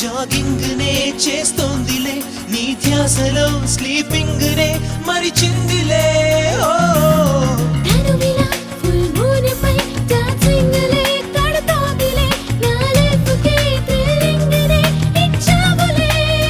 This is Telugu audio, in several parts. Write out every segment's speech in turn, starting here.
జాగింగ్ నే చేస్తోందిలే నీ ధ్యాసలో స్లీపింగ్ నే మరిచిందిలే ఓ తనువిలా ఫుల్ మూన్ పై డాన్సింగ్ లే కడతాదిలే నా లైఫ్ కి థ్రిల్లింగ్ నే ఇచ్చావులే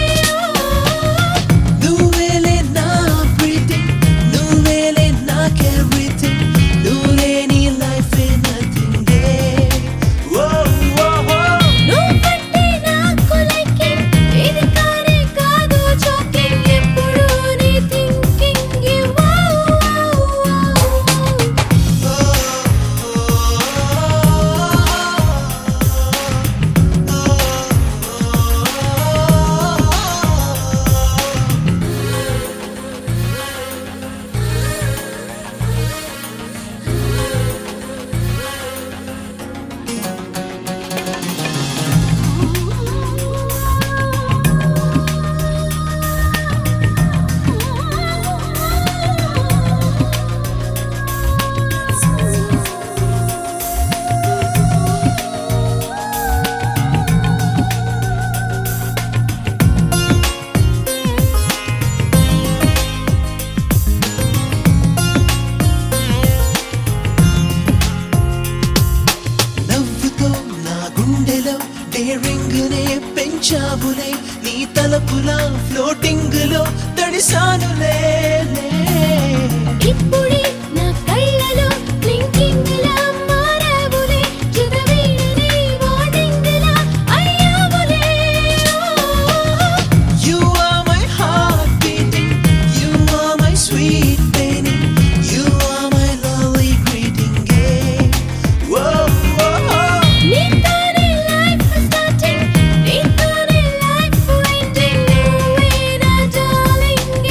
నువ్వేలే నా everything నువ్వేలే నాకు everything నువ్వు లేని లైఫ్ నథింగ్ ఓ ఓ ఓ నువ్వంటే నాకు లైకింగ్ ఇది కానే కాదు జోకింగ్ ఎప్పుడు నీ థింకింగ్ నవ్వుతో నా గుండెలో డేరింగ్ నే పెంచావులే నీ తలపుల ఫ్లోటింగ్ లో తడిసానులే ఇప్పుడే నా కళ్ళలో బ్లింకింగ్ లా మారావులే జగవీడని వార్నింగ్ లా అయ్యావులే You are my heart beating You are my sweet painting You are my lovely greeting yeah. Whoa, whoa, whoa. నీతోనే లైఫ్ స్టార్టింగ్ నీతోనే లైఫ్ ఎండింగ్ నువ్వే నా డార్లింగ్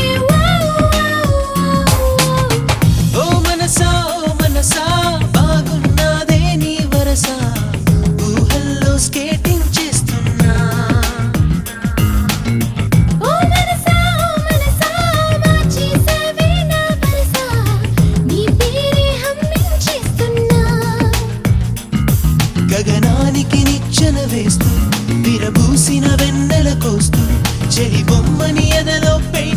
ఓ మనసా ఓ మనసా బాగున్నదే నీ వరస ఊహల్లో స్కేటింగ్ చేస్తున్నా ఓ మనసా ఓ మనసా మార్చేసావే నా వరస నీ పేరే హమ్మింగ్ చేస్తున్నా గగనానికి నిచ్చెన వేస్తూ విరబూసిన వెన్నెల కోస్తూ చెలి బొమ్మని ఎదలో పెయింట్